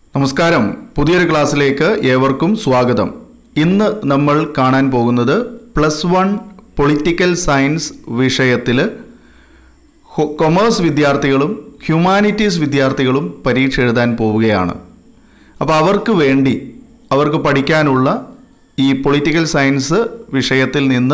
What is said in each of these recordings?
നമസ്കാരം പുതിയൊരു ക്ലാസ്സിലേക്ക് ഏവർക്കും സ്വാഗതം ഇന്ന് നമ്മൾ കാണാൻ പോകുന്നത് പ്ലസ് വൺ പൊളിറ്റിക്കൽ സയൻസ് വിഷയത്തിൽ കൊമേഴ്സ് വിദ്യാർത്ഥികളും ഹ്യൂമാനിറ്റീസ് വിദ്യാർത്ഥികളും പരീക്ഷ എഴുതാൻ പോവുകയാണ് അപ്പോൾ അവർക്ക് വേണ്ടി അവർക്ക് പഠിക്കാനുള്ള ഈ പൊളിറ്റിക്കൽ സയൻസ് വിഷയത്തിൽ നിന്ന്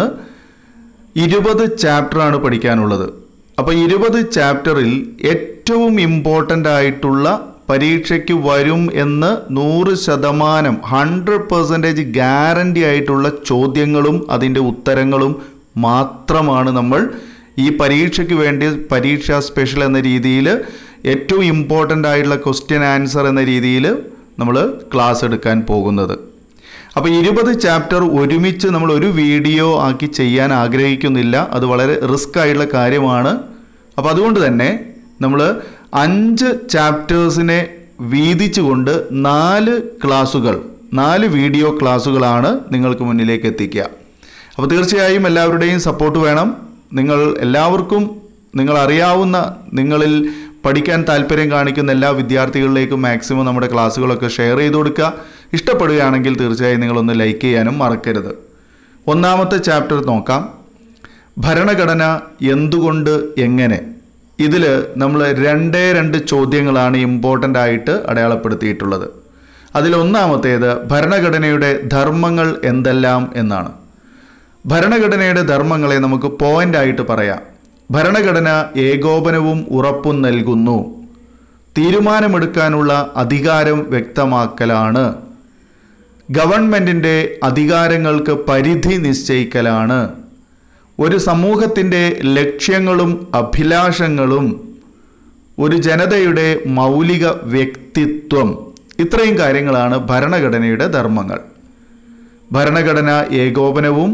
ഇരുപത് ചാപ്റ്ററാണ് പഠിക്കാനുള്ളത് അപ്പോൾ ഇരുപത് ചാപ്റ്ററിൽ ഏറ്റവും ഇമ്പോർട്ടൻ്റ് ആയിട്ടുള്ള പരീക്ഷയ്ക്ക് വരും എന്ന് നൂറ് ശതമാനം ഹൺഡ്രഡ് പെർസെൻറ്റേജ് ഗ്യാരണ്ടി ആയിട്ടുള്ള ചോദ്യങ്ങളും അതിൻ്റെ ഉത്തരങ്ങളും മാത്രമാണ് നമ്മൾ ഈ പരീക്ഷയ്ക്ക് വേണ്ടി പരീക്ഷ സ്പെഷ്യൽ എന്ന രീതിയിൽ ഏറ്റവും ഇമ്പോർട്ടൻ്റ് ആയിട്ടുള്ള ക്വസ്റ്റ്യൻ ആൻസർ എന്ന രീതിയിൽ നമ്മൾ ക്ലാസ് എടുക്കാൻ പോകുന്നത് അപ്പോൾ ഇരുപത് ചാപ്റ്റർ ഒരുമിച്ച് നമ്മൾ ഒരു വീഡിയോ ആക്കി ചെയ്യാൻ ആഗ്രഹിക്കുന്നില്ല അത് വളരെ റിസ്ക് ആയിട്ടുള്ള കാര്യമാണ് അപ്പോൾ അതുകൊണ്ട് തന്നെ നമ്മൾ അഞ്ച് ചാപ്റ്റേഴ്സിനെ വീതിച്ചുകൊണ്ട് നാല് ക്ലാസുകൾ നാല് വീഡിയോ ക്ലാസ്സുകളാണ് നിങ്ങൾക്ക് മുന്നിലേക്ക് എത്തിക്കുക അപ്പോൾ തീർച്ചയായും എല്ലാവരുടെയും സപ്പോർട്ട് വേണം നിങ്ങൾ എല്ലാവർക്കും നിങ്ങൾ അറിയാവുന്ന നിങ്ങളിൽ പഠിക്കാൻ താല്പര്യം കാണിക്കുന്ന എല്ലാ വിദ്യാർത്ഥികളിലേക്കും മാക്സിമം നമ്മുടെ ക്ലാസ്സുകളൊക്കെ ഷെയർ ചെയ്ത് കൊടുക്കുക ഇഷ്ടപ്പെടുകയാണെങ്കിൽ തീർച്ചയായും നിങ്ങളൊന്ന് ലൈക്ക് ചെയ്യാനും മറക്കരുത് ഒന്നാമത്തെ ചാപ്റ്റർ നോക്കാം ഭരണഘടന എന്തുകൊണ്ട് എങ്ങനെ ഇതിൽ നമ്മൾ രണ്ടേ രണ്ട് ചോദ്യങ്ങളാണ് ഇമ്പോർട്ടൻ്റ് ആയിട്ട് അടയാളപ്പെടുത്തിയിട്ടുള്ളത് അതിലൊന്നാമത്തേത് ഭരണഘടനയുടെ ധർമ്മങ്ങൾ എന്തെല്ലാം എന്നാണ് ഭരണഘടനയുടെ ധർമ്മങ്ങളെ നമുക്ക് പോയിന്റ് ആയിട്ട് പറയാം ഭരണഘടന ഏകോപനവും ഉറപ്പും നൽകുന്നു തീരുമാനമെടുക്കാനുള്ള അധികാരം വ്യക്തമാക്കലാണ് ഗവൺമെൻറ്റിൻ്റെ അധികാരങ്ങൾക്ക് പരിധി നിശ്ചയിക്കലാണ് ഒരു സമൂഹത്തിൻ്റെ ലക്ഷ്യങ്ങളും അഭിലാഷങ്ങളും ഒരു ജനതയുടെ മൗലിക വ്യക്തിത്വം ഇത്രയും കാര്യങ്ങളാണ് ഭരണഘടനയുടെ ധർമ്മങ്ങൾ ഭരണഘടന ഏകോപനവും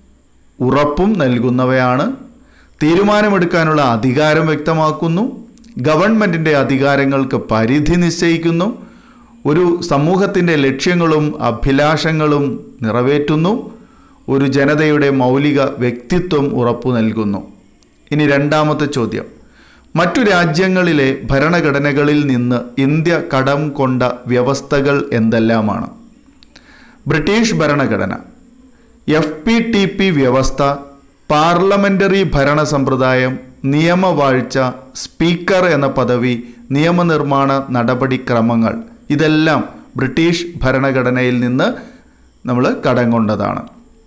ഉറപ്പും നൽകുന്നവയാണ് തീരുമാനമെടുക്കാനുള്ള അധികാരം വ്യക്തമാക്കുന്നു ഗവൺമെൻറ്റിൻ്റെ അധികാരങ്ങൾക്ക് പരിധി നിശ്ചയിക്കുന്നു ഒരു സമൂഹത്തിൻ്റെ ലക്ഷ്യങ്ങളും അഭിലാഷങ്ങളും നിറവേറ്റുന്നു ഒരു ജനതയുടെ മൗലിക വ്യക്തിത്വം ഉറപ്പു നൽകുന്നു ഇനി രണ്ടാമത്തെ ചോദ്യം മറ്റു രാജ്യങ്ങളിലെ ഭരണഘടനകളിൽ നിന്ന് ഇന്ത്യ കടം കൊണ്ട വ്യവസ്ഥകൾ എന്തെല്ലാമാണ് ബ്രിട്ടീഷ് ഭരണഘടന എഫ് പി ടി പി വ്യവസ്ഥ പാർലമെൻ്ററി ഭരണ സമ്പ്രദായം നിയമവാഴ്ച സ്പീക്കർ എന്ന പദവി നിയമനിർമ്മാണ നടപടിക്രമങ്ങൾ ഇതെല്ലാം ബ്രിട്ടീഷ് ഭരണഘടനയിൽ നിന്ന് നമ്മൾ കടം കൊണ്ടതാണ്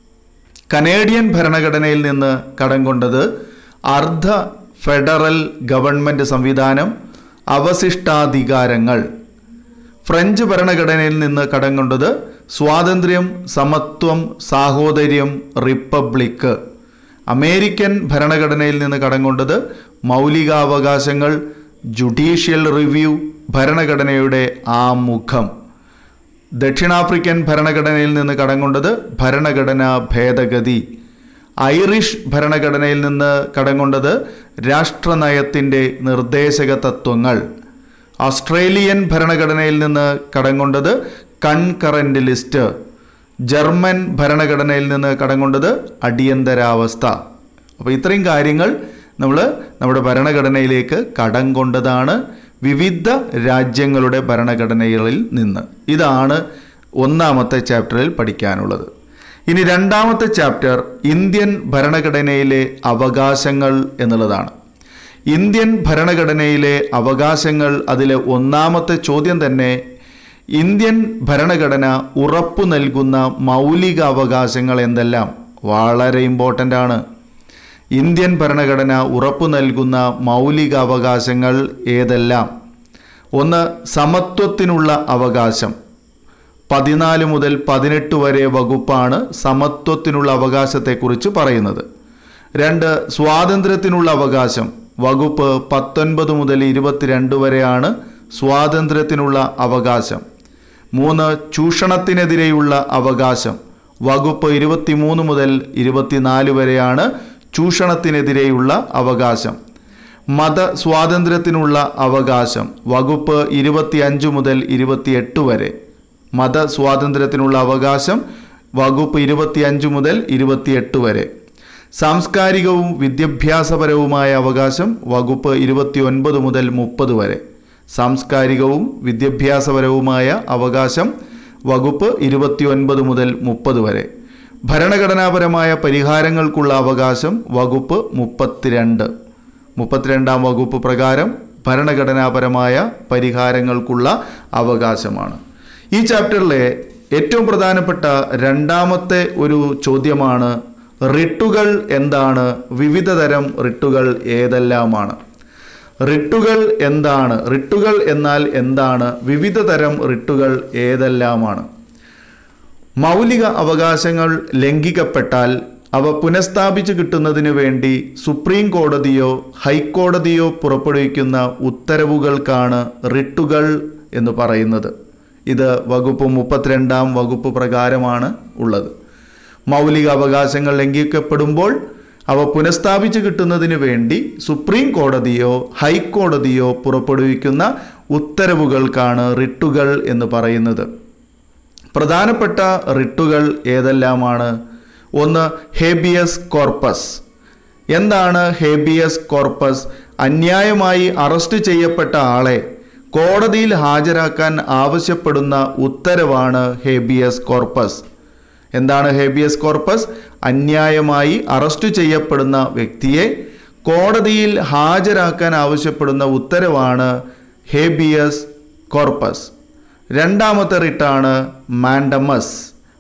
കനേഡിയൻ ഭരണഘടനയിൽ നിന്ന് കടം കൊണ്ടത് അർദ്ധ ഫെഡറൽ ഗവൺമെൻറ് സംവിധാനം അവശിഷ്ടാധികാരങ്ങൾ ഫ്രഞ്ച് ഭരണഘടനയിൽ നിന്ന് കടം കൊണ്ടത് സ്വാതന്ത്ര്യം സമത്വം സാഹോദര്യം റിപ്പബ്ലിക്ക് അമേരിക്കൻ ഭരണഘടനയിൽ നിന്ന് കടം കൊണ്ടത് മൗലികാവകാശങ്ങൾ ജുഡീഷ്യൽ റിവ്യൂ ഭരണഘടനയുടെ ആമുഖം ദക്ഷിണാഫ്രിക്കൻ ഭരണഘടനയിൽ നിന്ന് കടം കൊണ്ടത് ഭരണഘടനാ ഭേദഗതി ഐറിഷ് ഭരണഘടനയിൽ നിന്ന് കടം കൊണ്ടത് രാഷ്ട്രനയത്തിൻ്റെ നിർദ്ദേശക തത്വങ്ങൾ ഓസ്ട്രേലിയൻ ഭരണഘടനയിൽ നിന്ന് കടം കൊണ്ടത് കൺകറൻ്റ് ലിസ്റ്റ് ജർമ്മൻ ഭരണഘടനയിൽ നിന്ന് കടം കൊണ്ടത് അടിയന്തരാവസ്ഥ അപ്പോൾ ഇത്രയും കാര്യങ്ങൾ നമ്മൾ നമ്മുടെ ഭരണഘടനയിലേക്ക് കടം കൊണ്ടതാണ് വിവിധ രാജ്യങ്ങളുടെ ഭരണഘടനകളിൽ നിന്ന് ഇതാണ് ഒന്നാമത്തെ ചാപ്റ്ററിൽ പഠിക്കാനുള്ളത് ഇനി രണ്ടാമത്തെ ചാപ്റ്റർ ഇന്ത്യൻ ഭരണഘടനയിലെ അവകാശങ്ങൾ എന്നുള്ളതാണ് ഇന്ത്യൻ ഭരണഘടനയിലെ അവകാശങ്ങൾ അതിലെ ഒന്നാമത്തെ ചോദ്യം തന്നെ ഇന്ത്യൻ ഭരണഘടന ഉറപ്പു നൽകുന്ന മൗലിക അവകാശങ്ങൾ എന്തെല്ലാം വളരെ ഇമ്പോർട്ടൻ്റ് ആണ് ഇന്ത്യൻ ഭരണഘടന ഉറപ്പു നൽകുന്ന മൗലിക അവകാശങ്ങൾ ഏതെല്ലാം ഒന്ന് സമത്വത്തിനുള്ള അവകാശം പതിനാല് മുതൽ പതിനെട്ട് വരെ വകുപ്പാണ് സമത്വത്തിനുള്ള അവകാശത്തെക്കുറിച്ച് പറയുന്നത് രണ്ട് സ്വാതന്ത്ര്യത്തിനുള്ള അവകാശം വകുപ്പ് പത്തൊൻപത് മുതൽ ഇരുപത്തിരണ്ട് വരെയാണ് സ്വാതന്ത്ര്യത്തിനുള്ള അവകാശം മൂന്ന് ചൂഷണത്തിനെതിരെയുള്ള അവകാശം വകുപ്പ് ഇരുപത്തിമൂന്ന് മുതൽ ഇരുപത്തിനാല് വരെയാണ് ചൂഷണത്തിനെതിരെയുള്ള അവകാശം മത സ്വാതന്ത്ര്യത്തിനുള്ള അവകാശം വകുപ്പ് ഇരുപത്തിയഞ്ച് മുതൽ ഇരുപത്തിയെട്ട് വരെ മത സ്വാതന്ത്ര്യത്തിനുള്ള അവകാശം വകുപ്പ് ഇരുപത്തിയഞ്ച് മുതൽ ഇരുപത്തിയെട്ട് വരെ സാംസ്കാരികവും വിദ്യാഭ്യാസപരവുമായ അവകാശം വകുപ്പ് ഇരുപത്തിയൊൻപത് മുതൽ മുപ്പത് വരെ സാംസ്കാരികവും വിദ്യാഭ്യാസപരവുമായ അവകാശം വകുപ്പ് ഇരുപത്തിയൊൻപത് മുതൽ മുപ്പത് വരെ ഭരണഘടനാപരമായ പരിഹാരങ്ങൾക്കുള്ള അവകാശം വകുപ്പ് മുപ്പത്തിരണ്ട് മുപ്പത്തിരണ്ടാം വകുപ്പ് പ്രകാരം ഭരണഘടനാപരമായ പരിഹാരങ്ങൾക്കുള്ള അവകാശമാണ് ഈ ചാപ്റ്ററിലെ ഏറ്റവും പ്രധാനപ്പെട്ട രണ്ടാമത്തെ ഒരു ചോദ്യമാണ് റിട്ടുകൾ എന്താണ് വിവിധ തരം റിട്ടുകൾ ഏതെല്ലാമാണ് റിട്ടുകൾ എന്താണ് റിട്ടുകൾ എന്നാൽ എന്താണ് വിവിധ തരം റിട്ടുകൾ ഏതെല്ലാമാണ് മൗലിക അവകാശങ്ങൾ ലംഘിക്കപ്പെട്ടാൽ അവ പുനഃസ്ഥാപിച്ചു കിട്ടുന്നതിന് വേണ്ടി സുപ്രീം കോടതിയോ ഹൈക്കോടതിയോ പുറപ്പെടുവിക്കുന്ന ഉത്തരവുകൾക്കാണ് റിട്ടുകൾ എന്ന് പറയുന്നത് ഇത് വകുപ്പ് മുപ്പത്തിരണ്ടാം വകുപ്പ് പ്രകാരമാണ് ഉള്ളത് മൗലിക അവകാശങ്ങൾ ലംഘിക്കപ്പെടുമ്പോൾ അവ പുനഃസ്ഥാപിച്ചു കിട്ടുന്നതിന് വേണ്ടി സുപ്രീം കോടതിയോ ഹൈക്കോടതിയോ പുറപ്പെടുവിക്കുന്ന ഉത്തരവുകൾക്കാണ് റിട്ടുകൾ എന്ന് പറയുന്നത് പ്രധാനപ്പെട്ട റിട്ടുകൾ ഏതെല്ലാമാണ് ഒന്ന് ഹേബിയസ് കോർപ്പസ് എന്താണ് ഹേബിയസ് കോർപ്പസ് അന്യായമായി അറസ്റ്റ് ചെയ്യപ്പെട്ട ആളെ കോടതിയിൽ ഹാജരാക്കാൻ ആവശ്യപ്പെടുന്ന ഉത്തരവാണ് ഹേബിയസ് കോർപ്പസ് എന്താണ് ഹേബിയസ് കോർപ്പസ് അന്യായമായി അറസ്റ്റ് ചെയ്യപ്പെടുന്ന വ്യക്തിയെ കോടതിയിൽ ഹാജരാക്കാൻ ആവശ്യപ്പെടുന്ന ഉത്തരവാണ് ഹേബിയസ് കോർപ്പസ് രണ്ടാമത്തെ റിട്ടാണ് മാൻഡമസ്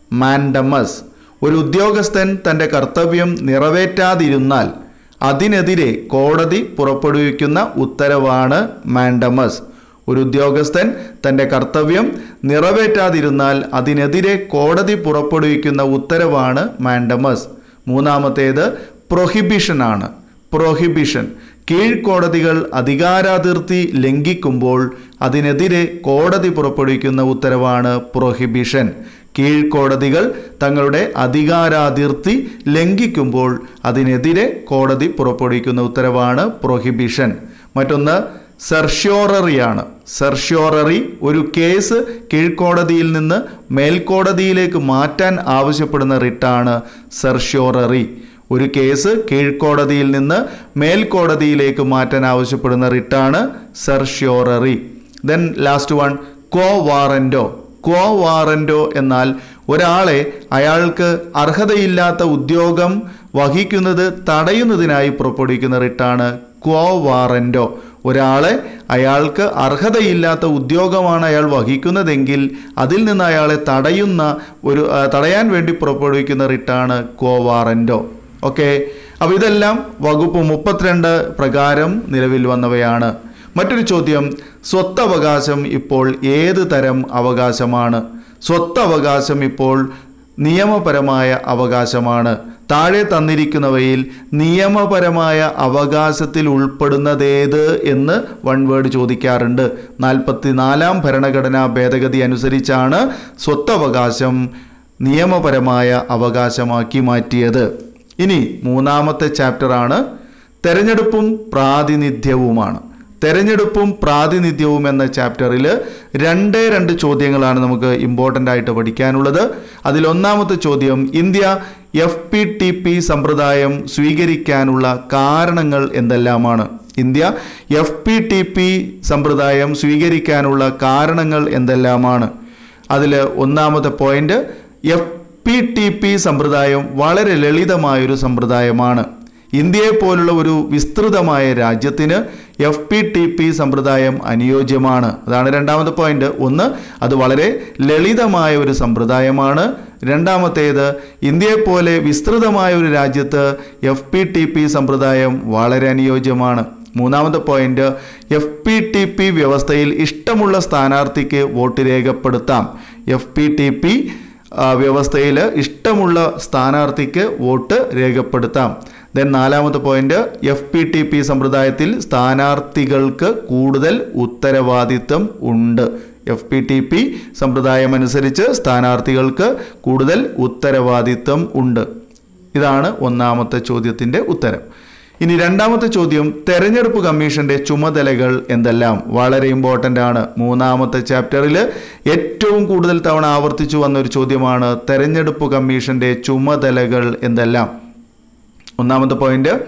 മാൻഡമസ് ഒരു ഉദ്യോഗസ്ഥൻ തൻ്റെ കർത്തവ്യം നിറവേറ്റാതിരുന്നാൽ അതിനെതിരെ കോടതി പുറപ്പെടുവിക്കുന്ന ഉത്തരവാണ് മാൻഡമസ് ഒരു ഉദ്യോഗസ്ഥൻ തൻ്റെ കർത്തവ്യം നിറവേറ്റാതിരുന്നാൽ അതിനെതിരെ കോടതി പുറപ്പെടുവിക്കുന്ന ഉത്തരവാണ് മാൻഡമസ് മൂന്നാമത്തേത് പ്രൊഹിബിഷനാണ് പ്രൊഹിബിഷൻ കീഴ്ക്കോടതികൾ അധികാരാതിർത്തി ലംഘിക്കുമ്പോൾ അതിനെതിരെ കോടതി പുറപ്പെടുവിക്കുന്ന ഉത്തരവാണ് പ്രൊഹിബിഷൻ കീഴ്ക്കോടതികൾ തങ്ങളുടെ അധികാരാതിർത്തി ലംഘിക്കുമ്പോൾ അതിനെതിരെ കോടതി പുറപ്പെടുവിക്കുന്ന ഉത്തരവാണ് പ്രൊഹിബിഷൻ മറ്റൊന്ന് സെർഷ്യോററിയാണ് സെർഷ്യോററി ഒരു കേസ് കീഴ്ക്കോടതിയിൽ നിന്ന് മേൽക്കോടതിയിലേക്ക് മാറ്റാൻ ആവശ്യപ്പെടുന്ന റിട്ടാണ് സെർഷ്യോററി ഒരു കേസ് കീഴ്ക്കോടതിയിൽ നിന്ന് മേൽക്കോടതിയിലേക്ക് മാറ്റാൻ ആവശ്യപ്പെടുന്ന റിട്ടാണ് certiorari then last one quo warranto quo warranto എന്നാൽ ഒരാളെ അയാൾക്ക് അർഹതയില്ലാത്ത ഉദ്യോഗം വഹിക്കുന്നത് തടയുന്നതിനായി പുറപ്പെടുവിക്കുന്ന റിട്ടാണ് ക്വോ വാറൻറ്റോ ഒരാളെ അയാൾക്ക് അർഹതയില്ലാത്ത ഉദ്യോഗമാണ് അയാൾ വഹിക്കുന്നതെങ്കിൽ അതിൽ നിന്ന് അയാളെ തടയുന്ന ഒരു ആ, തടയാൻ വേണ്ടി പുറപ്പെടുവിക്കുന്ന റിട്ടാണ് ക്വോ വാറൻറ്റോ ഓക്കെ അപ്പോൾ ഇതെല്ലാം വകുപ്പ് മുപ്പത്തിരണ്ട് പ്രകാരം നിലവിൽ വന്നവയാണ് മറ്റൊരു ചോദ്യം സ്വത്തവകാശം ഇപ്പോൾ ഏത് തരം അവകാശമാണ് സ്വത്തവകാശം ഇപ്പോൾ നിയമപരമായ അവകാശമാണ് താഴെ തന്നിരിക്കുന്നവയിൽ നിയമപരമായ അവകാശത്തിൽ ഉൾപ്പെടുന്നതേത് എന്ന് വൺ വേർഡ് ചോദിക്കാറുണ്ട് നാൽപ്പത്തിനാലാം ഭരണഘടനാ ഭേദഗതി അനുസരിച്ചാണ് സ്വത്തവകാശം നിയമപരമായ അവകാശമാക്കി മാറ്റിയത് ഇനി മൂന്നാമത്തെ ചാപ്റ്ററാണ് തെരഞ്ഞെടുപ്പും പ്രാതിനിധ്യവുമാണ് തെരഞ്ഞെടുപ്പും പ്രാതിനിധ്യവും എന്ന ചാപ്റ്ററിൽ രണ്ടേ രണ്ട് ചോദ്യങ്ങളാണ് നമുക്ക് ഇമ്പോർട്ടൻ്റ് ആയിട്ട് പഠിക്കാനുള്ളത് അതിൽ ഒന്നാമത്തെ ചോദ്യം India F P T P സമ്പ്രദായം സ്വീകരിക്കാനുള്ള കാരണങ്ങൾ എന്തെല്ലാമാണ് India F P T P സമ്പ്രദായം സ്വീകരിക്കാനുള്ള കാരണങ്ങൾ എന്തെല്ലാമാണ് അതിൽ ഒന്നാമത്തെ point F P T P സമ്പ്രദായം വളരെ ലളിതമായൊരു സമ്പ്രദായമാണ് ഇന്ത്യയെ പോലുള്ള ഒരു വിസ്തൃതമായ രാജ്യത്തിന് എഫ് പി ടി പി സമ്പ്രദായം അനുയോജ്യമാണ് അതാണ് രണ്ടാമത്തെ പോയിന്റ് ഒന്ന് അത് വളരെ ലളിതമായ ഒരു സമ്പ്രദായമാണ് രണ്ടാമത്തേത് ഇന്ത്യയെപ്പോലെ വിസ്തൃതമായ ഒരു രാജ്യത്ത് എഫ് പി ടി പി സമ്പ്രദായം വളരെ അനുയോജ്യമാണ് മൂന്നാമത്തെ point F P T P വ്യവസ്ഥയിൽ ഇഷ്ടമുള്ള സ്ഥാനാർത്ഥിക്ക് വോട്ട് രേഖപ്പെടുത്താം എഫ് പി ടി പി വ്യവസ്ഥയിൽ ഇഷ്ടമുള്ള സ്ഥാനാർത്ഥിക്ക് വോട്ട് രേഖപ്പെടുത്താം ദെൻ നാലാമത്തെ point F P T P സമ്പ്രദായത്തിൽ സ്ഥാനാർത്ഥികൾക്ക് കൂടുതൽ ഉത്തരവാദിത്വം ഉണ്ട് എഫ് പി ടി പി സമ്പ്രദായം അനുസരിച്ച് സ്ഥാനാർത്ഥികൾക്ക് കൂടുതൽ ഉത്തരവാദിത്വം ഉണ്ട് ഇതാണ് ഒന്നാമത്തെ ചോദ്യത്തിൻ്റെ ഉത്തരം ഇനി രണ്ടാമത്തെ ചോദ്യം തെരഞ്ഞെടുപ്പ് കമ്മീഷന്റെ ചുമതലകൾ എന്തെല്ലാം വളരെ ഇമ്പോർട്ടൻ്റ് ആണ് മൂന്നാമത്തെ ചാപ്റ്ററിൽ ഏറ്റവും കൂടുതൽ തവണ ആവർത്തിച്ചു വന്ന ഒരു ചോദ്യമാണ് തെരഞ്ഞെടുപ്പ് കമ്മീഷന്റെ ചുമതലകൾ എന്തെല്ലാം ഒന്നാമത്തെ പോയിന്റ്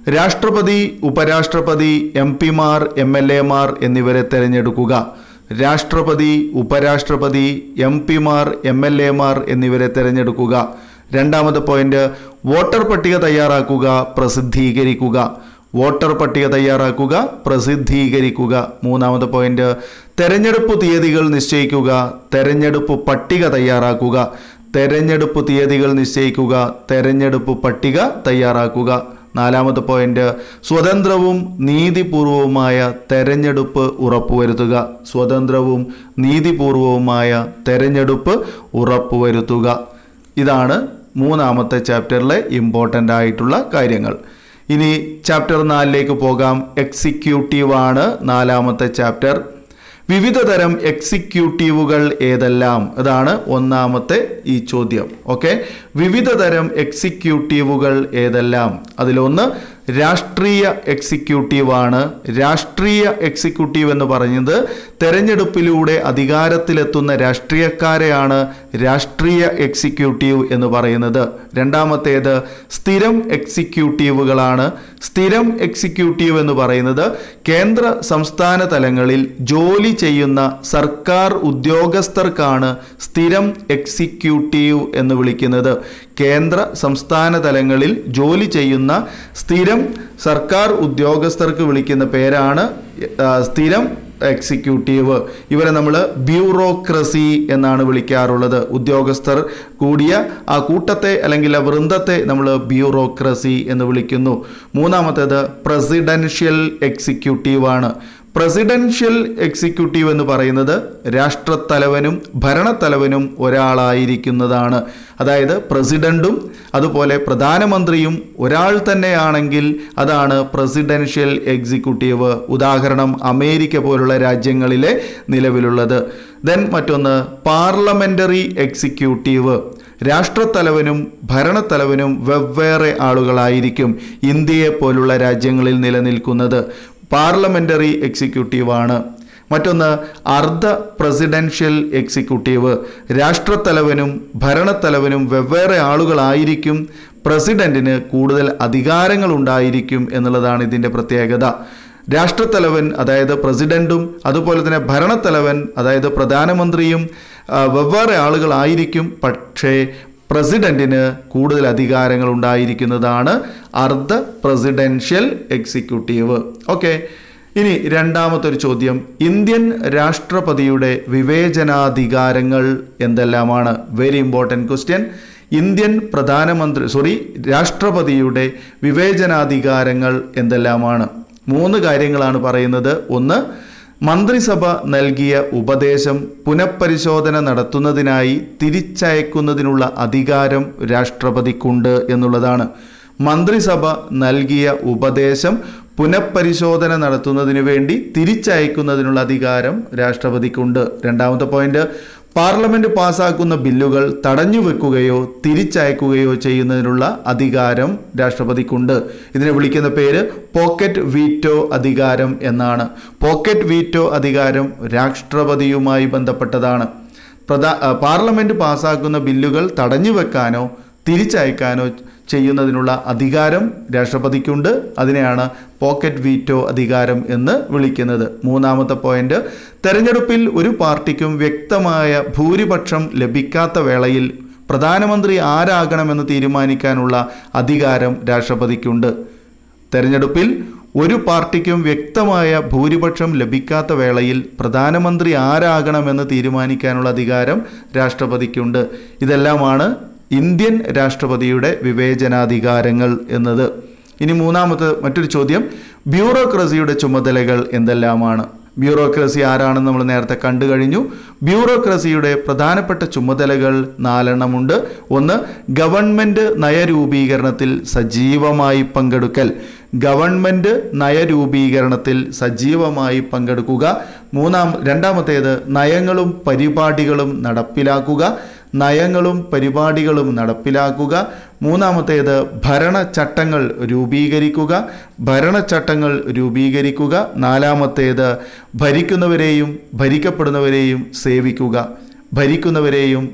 രാഷ്ട്രപതി ഉപരാഷ്ട്രപതി എം പിമാർ എം എൽ എമാർ എന്നിവരെ തിരഞ്ഞെടുക്കുക രാഷ്ട്രപതി ഉപരാഷ്ട്രപതി എം പിമാർ എം എൽ എമാർ എന്നിവരെ തിരഞ്ഞെടുക്കുക രണ്ടാമത്തെ പോയിന്റ് വോട്ടർ പട്ടിക തയ്യാറാക്കുക പ്രസിദ്ധീകരിക്കുക വോട്ടർ പട്ടിക തയ്യാറാക്കുക പ്രസിദ്ധീകരിക്കുക മൂന്നാമത്തെ പോയിന്റ് തെരഞ്ഞെടുപ്പ് തീയതികൾ നിശ്ചയിക്കുക തെരഞ്ഞെടുപ്പ് പട്ടിക തയ്യാറാക്കുക തെരഞ്ഞെടുപ്പ് തീയതികൾ നിശ്ചയിക്കുക തെരഞ്ഞെടുപ്പ് പട്ടിക തയ്യാറാക്കുക നാലാമത്തെ പോയിന്റ് സ്വതന്ത്രവും നീതിപൂർവവുമായ തെരഞ്ഞെടുപ്പ് ഉറപ്പുവരുത്തുക സ്വതന്ത്രവും നീതിപൂർവവുമായ തെരഞ്ഞെടുപ്പ് ഉറപ്പുവരുത്തുക ഇതാണ് മൂന്നാമത്തെ ചാപ്റ്ററിലെ ഇമ്പോർട്ടൻ്റ് ആയിട്ടുള്ള കാര്യങ്ങൾ ഇനി ചാപ്റ്റർ നാലിലേക്ക് പോകാം എക്സിക്യൂട്ടീവ് ആണ് നാലാമത്തെ ചാപ്റ്റർ വിവിധ തരം എക്സിക്യൂട്ടീവുകൾ ഏതെല്ലാം ഇതാണ് ഒന്നാമത്തെ ഈ ചോദ്യം ഓക്കെ വിവിധ തരം എക്സിക്യൂട്ടീവുകൾ ഏതെല്ലാം അതിലൊന്ന് രാഷ്ട്രീയ എക്സിക്യൂട്ടീവാണ് രാഷ്ട്രീയ എക്സിക്യൂട്ടീവ് എന്ന് പറയുന്നത് തെരഞ്ഞെടുപ്പിലൂടെ അധികാരത്തിലെത്തുന്ന രാഷ്ട്രീയക്കാരെയാണ് രാഷ്ട്രീയ എക്സിക്യൂട്ടീവ് എന്ന് പറയുന്നത് രണ്ടാമത്തേത് സ്ഥിരം എക്സിക്യൂട്ടീവുകളാണ് സ്ഥിരം എക്സിക്യൂട്ടീവ് എന്ന് പറയുന്നത് കേന്ദ്ര സംസ്ഥാന തലങ്ങളിൽ ജോലി ചെയ്യുന്ന സർക്കാർ ഉദ്യോഗസ്ഥർക്കാണ് സ്ഥിരം എക്സിക്യൂട്ടീവ് എന്ന് വിളിക്കുന്നത് കേന്ദ്ര സംസ്ഥാന തലങ്ങളിൽ ജോലി ചെയ്യുന്ന സ്ഥിരം സർക്കാർ ഉദ്യോഗസ്ഥർക്ക് വിളിക്കുന്ന പേരാണ് ആ, സ്ഥിരം എക്സിക്യൂട്ടീവ് ഇവരെ നമ്മൾ ബ്യൂറോക്രസി എന്നാണ് വിളിക്കാറുള്ളത് ഉദ്യോഗസ്ഥർ കൂടിയ ആ കൂട്ടത്തെ അല്ലെങ്കിൽ ആ വൃന്ദത്തെ നമ്മൾ ബ്യൂറോക്രസി എന്ന് വിളിക്കുന്നു മൂന്നാമത്തേത് പ്രസിഡൻഷ്യൽ എക്സിക്യൂട്ടീവാണ് പ്രസിഡൻഷ്യൽ എക്സിക്യൂട്ടീവ് എന്ന് പറയുന്നത് രാഷ്ട്രത്തലവനും ഭരണത്തലവനും ഒരാളായിരിക്കുന്നതാണ് അതായത് പ്രസിഡന്റും അതുപോലെ പ്രധാനമന്ത്രിയും ഒരാൾ തന്നെയാണെങ്കിൽ അതാണ് പ്രസിഡൻഷ്യൽ എക്സിക്യൂട്ടീവ് ഉദാഹരണം അമേരിക്ക പോലുള്ള രാജ്യങ്ങളിലെ നിലവിലുള്ളത് ദെൻ മറ്റൊന്ന് പാർലമെന്ററി എക്സിക്യൂട്ടീവ് രാഷ്ട്രത്തലവനും ഭരണത്തലവനും വെവ്വേറെ ആളുകളായിരിക്കും ഇന്ത്യയെ പോലുള്ള രാജ്യങ്ങളിൽ നിലനിൽക്കുന്നത് പാർലമെന്ററി എക്സിക്യൂട്ടീവാണ് മറ്റൊന്ന് അർദ്ധ പ്രസിഡൻഷ്യൽ എക്സിക്യൂട്ടീവ് രാഷ്ട്രത്തലവനും ഭരണത്തലവനും വെവ്വേറെ ആളുകളായിരിക്കും പ്രസിഡന്റിന് കൂടുതൽ അധികാരങ്ങൾ ഉണ്ടായിരിക്കും എന്നുള്ളതാണ് ഇതിൻ്റെ പ്രത്യേകത രാഷ്ട്രത്തലവൻ അതായത് പ്രസിഡന്റും അതുപോലെ തന്നെ ഭരണത്തലവൻ അതായത് പ്രധാനമന്ത്രിയും ആ, വെവ്വേറെ ആളുകളായിരിക്കും പക്ഷേ പ്രസിഡന്റിന് കൂടുതൽ അധികാരങ്ങൾ ഉണ്ടായിരിക്കുന്നതാണ് അർദ്ധ പ്രസിഡൻഷ്യൽ എക്സിക്യൂട്ടീവ് ഓക്കെ ഇനി രണ്ടാമത്തെ ഒരു ചോദ്യം ഇന്ത്യൻ രാഷ്ട്രപതിയുടെ വിവേചനാധികാരങ്ങൾ എന്തെല്ലാമാണ് വെരി ഇമ്പോർട്ടൻറ്റ് ക്വസ്റ്റ്യൻ ഇന്ത്യൻ പ്രധാനമന്ത്രി സോറി രാഷ്ട്രപതിയുടെ വിവേചനാധികാരങ്ങൾ എന്തെല്ലാമാണ് മൂന്ന് കാര്യങ്ങളാണ് പറയുന്നത് ഒന്ന് മന്ത്രിസഭ നൽകിയ ഉപദേശം പുനഃപരിശോധന നടത്തുന്നതിനായി തിരിച്ചയക്കുന്നതിനുള്ള അധികാരം രാഷ്ട്രപതിക്കുണ്ട് എന്നുള്ളതാണ് മന്ത്രിസഭ നൽകിയ ഉപദേശം പുനഃപരിശോധന നടത്തുന്നതിന് വേണ്ടി തിരിച്ചയക്കുന്നതിനുള്ള അധികാരം രാഷ്ട്രപതിക്കുണ്ട് രണ്ടാമത്തെ പോയിന്റ് പാർലമെന്റ് പാസാക്കുന്ന ബില്ലുകൾ തടഞ്ഞു വെക്കുകയോ തിരിച്ചയക്കുകയോ ചെയ്യുന്നതിനുള്ള അധികാരം രാഷ്ട്രപതിക്കുണ്ട് ഇതിനെ വിളിക്കുന്ന പേര് പോക്കറ്റ് വീറ്റോ അധികാരം എന്നാണ് പോക്കറ്റ് വീറ്റോ അധികാരം രാഷ്ട്രപതിയുമായി ബന്ധപ്പെട്ടതാണ് പ്രധാ ആ, പാർലമെന്റ് പാസാക്കുന്ന ബില്ലുകൾ തടഞ്ഞു വെക്കാനോ തിരിച്ചയക്കാനോ ചെയ്യുന്നതിനുള്ള അധികാരം രാഷ്ട്രപതിക്കുണ്ട് അതിനെയാണ് പോക്കറ്റ് വീറ്റോ അധികാരം എന്ന് വിളിക്കുന്നത് മൂന്നാമത്തെ പോയിന്റ് തെരഞ്ഞെടുപ്പിൽ ഒരു പാർട്ടിക്കും വ്യക്തമായ ഭൂരിപക്ഷം ലഭിക്കാത്ത വേളയിൽ പ്രധാനമന്ത്രി ആരാകണമെന്ന് തീരുമാനിക്കാനുള്ള അധികാരം രാഷ്ട്രപതിക്കുണ്ട് തെരഞ്ഞെടുപ്പിൽ ഒരു പാർട്ടിക്കും വ്യക്തമായ ഭൂരിപക്ഷം ലഭിക്കാത്ത വേളയിൽ പ്രധാനമന്ത്രി ആരാകണമെന്ന് തീരുമാനിക്കാനുള്ള അധികാരം രാഷ്ട്രപതിക്കുണ്ട് ഇതെല്ലാമാണ് ഇന്ത്യൻ രാഷ്ട്രപതിയുടെ വിവേചനാധികാരങ്ങൾ എന്നത് ഇനി മൂന്നാമത്തെ മറ്റൊരു ചോദ്യം ബ്യൂറോക്രസിയുടെ ചുമതലകൾ എന്തെല്ലാമാണ് ബ്യൂറോക്രസി ആരാണെന്ന് നമ്മൾ നേരത്തെ കണ്ടു കഴിഞ്ഞു ബ്യൂറോക്രസിയുടെ പ്രധാനപ്പെട്ട ചുമതലകൾ നാലെണ്ണമുണ്ട് ഒന്ന് ഗവൺമെൻറ് നയരൂപീകരണത്തിൽ സജീവമായി പങ്കെടുക്കൽ ഗവൺമെൻറ് നയരൂപീകരണത്തിൽ സജീവമായി പങ്കെടുക്കുക മൂന്നാം രണ്ടാമത്തേത് നയങ്ങളും പരിപാടികളും നടപ്പിലാക്കുക നയങ്ങളും പരിപാടികളും നടപ്പിലാക്കുക മൂന്നാമത്തേത് ഭരണചട്ടങ്ങൾ രൂപീകരിക്കുക ഭരണചട്ടങ്ങൾ രൂപീകരിക്കുക നാലാമത്തേത് ഭരിക്കുന്നവരെയും ഭരിക്കപ്പെടുന്നവരെയും സേവിക്കുക ഭരിക്കുന്നവരെയും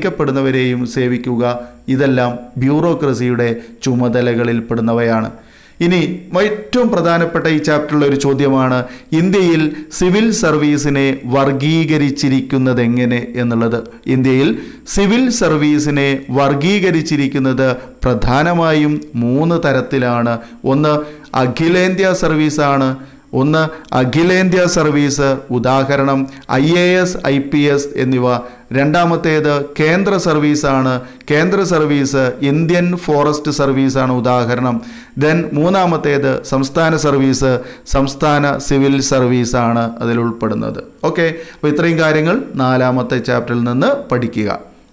ഭരിക്കപ്പെടുന്നവരെയും സേവിക്കുക ഇതെല്ലാം ബ്യൂറോക്രസിയുടെ ചുമതലകളിൽ പെടുന്നവയാണ് ഇനി ഏറ്റവും പ്രധാനപ്പെട്ട ഈ ചാപ്റ്ററിലെ ഒരു ചോദ്യമാണ് ഇന്ത്യയിൽ സിവിൽ സർവീസിനെ വർഗീകരിച്ചിരിക്കുന്നത് എങ്ങനെ എന്നുള്ളത് ഇന്ത്യയിൽ സിവിൽ സർവീസിനെ വർഗീകരിച്ചിരിക്കുന്നത് പ്രധാനമായും മൂന്ന് തരത്തിലാണ് ഒന്ന് അഖിലേന്ത്യാ സർവീസാണ് ഒന്ന് അഖിലേന്ത്യാ സർവീസ് ഉദാഹരണം I A S I P S എന്നിവ രണ്ടാമത്തേത് കേന്ദ്ര സർവീസാണ് കേന്ദ്ര സർവീസ് ഇന്ത്യൻ ഫോറസ്റ്റ് സർവീസാണ് ഉദാഹരണം ദെൻ മൂന്നാമത്തേത് സംസ്ഥാന സർവീസ് സംസ്ഥാന സിവിൽ സർവീസാണ് അതിൽ ഉൾപ്പെടുന്നത് ഓക്കെ അപ്പോൾ ഇത്രയും കാര്യങ്ങൾ നാലാമത്തെ ചാപ്റ്ററിൽ നിന്ന് പഠിക്കുക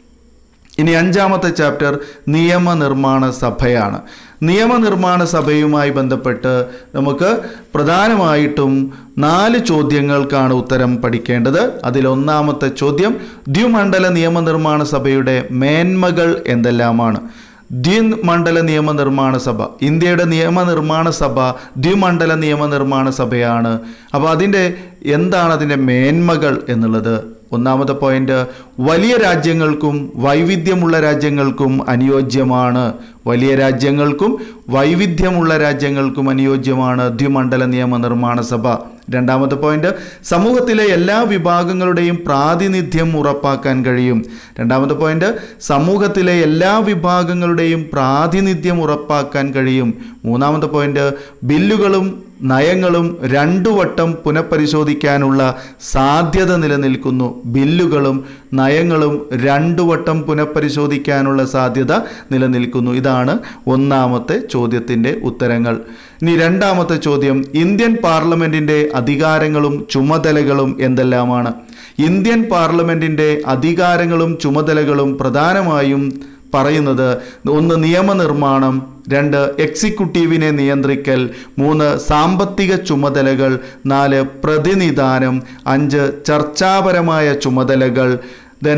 ഇനി അഞ്ചാമത്തെ ചാപ്റ്റർ നിയമനിർമ്മാണ സഭയാണ് നിയമനിർമ്മാണ സഭയുമായി ബന്ധപ്പെട്ട് നമുക്ക് പ്രധാനമായിട്ടും നാല് ചോദ്യങ്ങൾക്കാണ് ഉത്തരം പഠിക്കേണ്ടത് അതിലൊന്നാമത്തെ ചോദ്യം ദ്വിമണ്ഡല നിയമനിർമ്മാണ സഭയുടെ മേന്മകൾ എന്തെല്ലാമാണ് ദ്വിമണ്ഡല നിയമനിർമ്മാണ സഭ ഇന്ത്യയുടെ നിയമനിർമ്മാണ സഭ ദ്വിമണ്ഡല നിയമനിർമ്മാണ സഭയാണ് അപ്പോൾ അതിൻ്റെ എന്താണ് അതിൻ്റെ മേന്മകൾ എന്നുള്ളത് ഒന്നാമത്തെ പോയിന്റ് വലിയ രാജ്യങ്ങൾക്കും വൈവിധ്യമുള്ള രാജ്യങ്ങൾക്കും അനുയോജ്യമാണ് വലിയ രാജ്യങ്ങൾക്കും വൈവിധ്യമുള്ള രാജ്യങ്ങൾക്കും അനുയോജ്യമാണ് ദ്വിമണ്ഡല നിയമനിർമ്മാണ സഭ രണ്ടാമത്തെ പോയിന്റ് സമൂഹത്തിലെ എല്ലാ വിഭാഗങ്ങളുടെയും പ്രാതിനിധ്യം ഉറപ്പാക്കാൻ കഴിയും രണ്ടാമത്തെ പോയിന്റ് സമൂഹത്തിലെ എല്ലാ വിഭാഗങ്ങളുടെയും പ്രാതിനിധ്യം ഉറപ്പാക്കാൻ കഴിയും മൂന്നാമത്തെ പോയിന്റ് ബില്ലുകളും നയങ്ങളും രണ്ടു വട്ടം പുനഃപരിശോധിക്കാനുള്ള സാധ്യത നിലനിൽക്കുന്നു ബില്ലുകളും നയങ്ങളും രണ്ടു വട്ടം പുനഃപരിശോധിക്കാനുള്ള സാധ്യത നിലനിൽക്കുന്നു ഇതാണ് ഒന്നാമത്തെ ചോദ്യത്തിൻ്റെ ഉത്തരങ്ങൾ ഇനി രണ്ടാമത്തെ ചോദ്യം ഇന്ത്യൻ പാർലമെൻറ്റിൻ്റെ അധികാരങ്ങളും ചുമതലകളും എന്തെല്ലാമാണ് ഇന്ത്യൻ പാർലമെൻറ്റിൻ്റെ അധികാരങ്ങളും ചുമതലകളും പ്രധാനമായും പറയുന്നത് ഒന്ന് നിയമനിർമ്മാണം രണ്ട് എക്സിക്യൂട്ടീവിനെ നിയന്ത്രിക്കൽ മൂന്ന് സാമ്പത്തിക ചുമതലകൾ നാല് പ്രതിനിധാനം അഞ്ച് ചർച്ചാപരമായ ചുമതലകൾ ദെൻ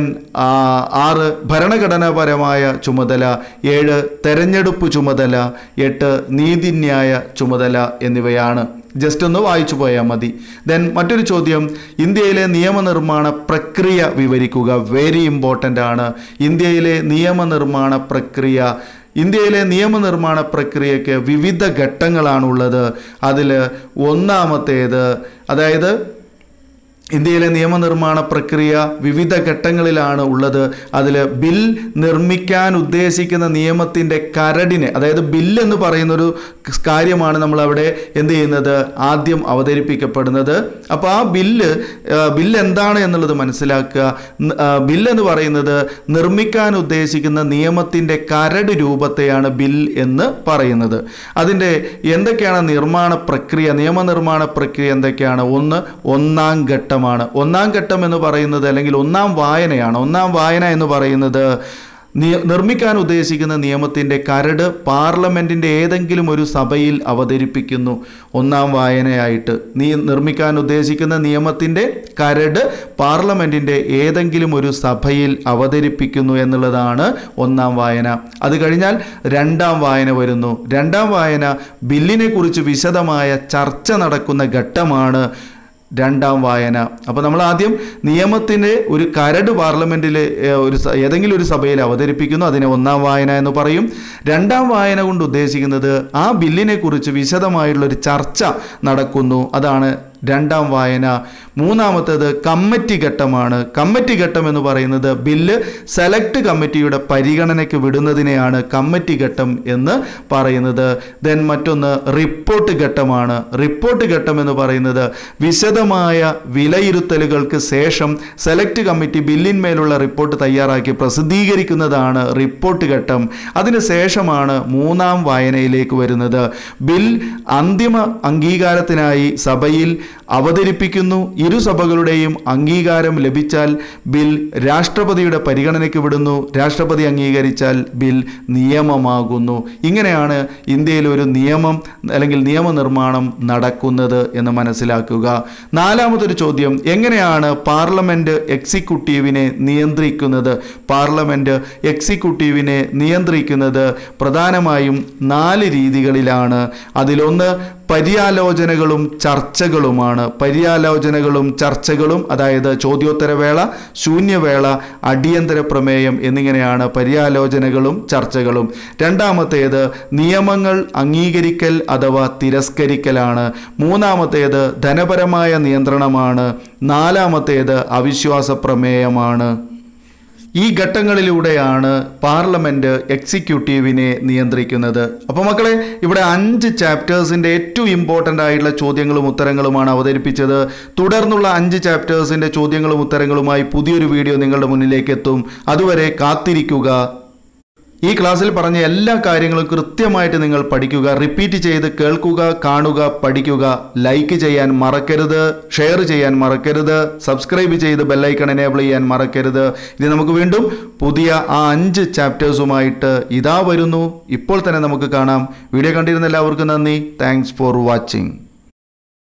ആറ് ഭരണഘടനാപരമായ ചുമതല ഏഴ് തെരഞ്ഞെടുപ്പ് ചുമതല എട്ട് നീതിന്യായ ചുമതല എന്നിവയാണ് ജസ്റ്റ് ഒന്ന് വായിച്ചു പോയാൽ മതി ദെൻ മറ്റൊരു ചോദ്യം ഇന്ത്യയിലെ നിയമനിർമ്മാണ പ്രക്രിയ വിവരിക്കുക വെരി ഇമ്പോർട്ടൻ്റ് ആണ് ഇന്ത്യയിലെ നിയമനിർമ്മാണ പ്രക്രിയ ഇന്ത്യയിലെ നിയമനിർമ്മാണ പ്രക്രിയയ്ക്ക് വിവിധ ഘട്ടങ്ങളാണുള്ളത് അതിൽ ഒന്നാമത്തേത് അതായത് ഇന്ത്യയിലെ നിയമനിർമ്മാണ പ്രക്രിയ വിവിധ ഘട്ടങ്ങളിലാണ് ഉള്ളത് അതിൽ ബിൽ നിർമ്മിക്കാൻ ഉദ്ദേശിക്കുന്ന നിയമത്തിൻ്റെ കരടിനെ അതായത് ബില്ല് എന്ന് പറയുന്നൊരു കാര്യമാണ് നമ്മൾ അവിടെ എന്ത് ചെയ്യുന്നത് ആദ്യം അവതരിപ്പിക്കപ്പെടുന്നത് അപ്പോൾ ആ ബില്ല് ബില്ല് എന്താണ് എന്നുള്ളത് മനസ്സിലാക്കുക ബില്ല് എന്ന് പറയുന്നത് നിർമ്മിക്കാൻ ഉദ്ദേശിക്കുന്ന നിയമത്തിൻ്റെ കരട് രൂപത്തെയാണ് ബിൽ എന്ന് പറയുന്നത് അതിൻ്റെ എന്തൊക്കെയാണ് നിർമ്മാണ പ്രക്രിയ നിയമനിർമ്മാണ പ്രക്രിയ എന്തൊക്കെയാണ് ഒന്ന് ഒന്നാം ഘട്ടം ഘട്ടമാണ് ഒന്നാം ഘട്ടം എന്ന് പറയുന്നത് അല്ലെങ്കിൽ ഒന്നാം വായനയാണ് ഒന്നാം വായന എന്ന് പറയുന്നത് നിർമ്മിക്കാൻ ഉദ്ദേശിക്കുന്ന നിയമത്തിൻ്റെ കരട് പാർലമെൻറ്റിൻ്റെ ഏതെങ്കിലും ഒരു സഭയിൽ അവതരിപ്പിക്കുന്നു ഒന്നാം വായനയായിട്ട് നീ നിർമ്മിക്കാൻ ഉദ്ദേശിക്കുന്ന നിയമത്തിൻ്റെ കരട് പാർലമെൻറ്റിൻ്റെ ഏതെങ്കിലും ഒരു സഭയിൽ അവതരിപ്പിക്കുന്നു എന്നുള്ളതാണ് ഒന്നാം വായന അത് കഴിഞ്ഞാൽ രണ്ടാം വായന വരുന്നു രണ്ടാം വായന ബില്ലിനെ കുറിച്ച് വിശദമായ ചർച്ച നടക്കുന്ന ഘട്ടമാണ് രണ്ടാം വായന അപ്പോൾ നമ്മൾ ആദ്യം നിയമത്തിൻ്റെ ഒരു കരട് പാർലമെൻറ്റിൽ ഒരു ഏതെങ്കിലും ഒരു സഭയിൽ അവതരിപ്പിക്കുന്നു അതിനെ ഒന്നാം വായന എന്ന് പറയും രണ്ടാം വായന കൊണ്ട് ഉദ്ദേശിക്കുന്നത് ആ ബില്ലിനെ കുറിച്ച് വിശദമായുള്ള ഒരു ചർച്ച നടക്കുന്നു അതാണ് രണ്ടാം വായന മൂന്നാമത്തേത് കമ്മിറ്റി ഘട്ടമാണ് കമ്മിറ്റി ഘട്ടം എന്ന് പറയുന്നത് ബില്ല് സെലക്ട് കമ്മിറ്റിയുടെ പരിഗണനയ്ക്ക് വിടുന്നതിനെയാണ് കമ്മിറ്റി ഘട്ടം എന്ന് പറയുന്നത് ദെൻ മറ്റൊന്ന് റിപ്പോർട്ട് ഘട്ടമാണ് റിപ്പോർട്ട് ഘട്ടം എന്ന് പറയുന്നത് വിശദമായ വിലയിരുത്തലുകൾക്ക് ശേഷം സെലക്ട് കമ്മിറ്റി ബില്ലിന്മേലുള്ള റിപ്പോർട്ട് തയ്യാറാക്കി പ്രസിദ്ധീകരിക്കുന്നതാണ് റിപ്പോർട്ട് ഘട്ടം അതിന് ശേഷമാണ് മൂന്നാം വായനയിലേക്ക് വരുന്നത് ബിൽ അന്തിമ അംഗീകാരത്തിനായി സഭയിൽ അവതരിപ്പിക്കുന്നു ഇരു സഭകളുടെയും അംഗീകാരം ലഭിച്ചാൽ ബിൽ രാഷ്ട്രപതിയുടെ പരിഗണനയ്ക്ക് വിടുന്നു രാഷ്ട്രപതി അംഗീകരിച്ചാൽ ബിൽ നിയമമാകുന്നു ഇങ്ങനെയാണ് ഇന്ത്യയിൽ ഒരു നിയമം അല്ലെങ്കിൽ നിയമനിർമ്മാണം നടക്കുന്നത് എന്ന് മനസ്സിലാക്കുക നാലാമതൊരു ചോദ്യം എങ്ങനെയാണ് പാർലമെൻറ്റ് എക്സിക്യൂട്ടീവിനെ നിയന്ത്രിക്കുന്നത് പാർലമെൻറ്റ് എക്സിക്യൂട്ടീവിനെ നിയന്ത്രിക്കുന്നത് പ്രധാനമായും നാല് രീതികളിലാണ് അതിലൊന്ന് പര്യാലോചനകളും ചർച്ചകളുമാണ് പര്യാലോചനകളും ചർച്ചകളും അതായത് ചോദ്യോത്തരവേള ശൂന്യവേള അടിയന്തര പ്രമേയം എന്നിങ്ങനെയാണ് പര്യാലോചനകളും ചർച്ചകളും രണ്ടാമത്തേത് നിയമങ്ങൾ അംഗീകരിക്കൽ അഥവാ തിരസ്കരിക്കലാണ് മൂന്നാമത്തേത് ധനപരമായ നിയന്ത്രണമാണ് നാലാമത്തേത് അവിശ്വാസ പ്രമേയമാണ് ഈ ഘട്ടങ്ങളിലൂടെയാണ് പാർലമെന്റ് എക്സിക്യൂട്ടീവിനെ നിയന്ത്രിക്കുന്നത് അപ്പോൾ മക്കളെ ഇവിടെ അഞ്ച് ചാപ്റ്റേഴ്സിന്റെ ഏറ്റവും ഇമ്പോർട്ടൻ്റ് ആയിട്ടുള്ള ചോദ്യങ്ങളും ഉത്തരങ്ങളുമാണ് അവതരിപ്പിച്ചത് തുടർന്നുള്ള അഞ്ച് ചാപ്റ്റേഴ്സിന്റെ ചോദ്യങ്ങളും ഉത്തരങ്ങളുമായി പുതിയൊരു വീഡിയോ നിങ്ങളുടെ മുന്നിലേക്ക് എത്തും അതുവരെ കാത്തിരിക്കുക ഈ ക്ലാസ്സിൽ പറഞ്ഞ എല്ലാ കാര്യങ്ങളും കൃത്യമായിട്ട് നിങ്ങൾ പഠിക്കുക റിപ്പീറ്റ് ചെയ്ത് കേൾക്കുക കാണുക പഠിക്കുക ലൈക്ക് ചെയ്യാൻ മറക്കരുത് ഷെയർ ചെയ്യാൻ മറക്കരുത് സബ്സ്ക്രൈബ് ചെയ്ത് ബെല്ലൈക്കൺ എനേബിൾ ചെയ്യാൻ മറക്കരുത് ഇനി നമുക്ക് വീണ്ടും പുതിയ ആ അഞ്ച് ചാപ്റ്റേഴ്സുമായിട്ട് ഇതാ വരുന്നു ഇപ്പോൾ തന്നെ നമുക്ക് കാണാം വീഡിയോ കണ്ടിരുന്ന എല്ലാവർക്കും നന്ദി താങ്ക്സ് ഫോർ വാച്ചിങ്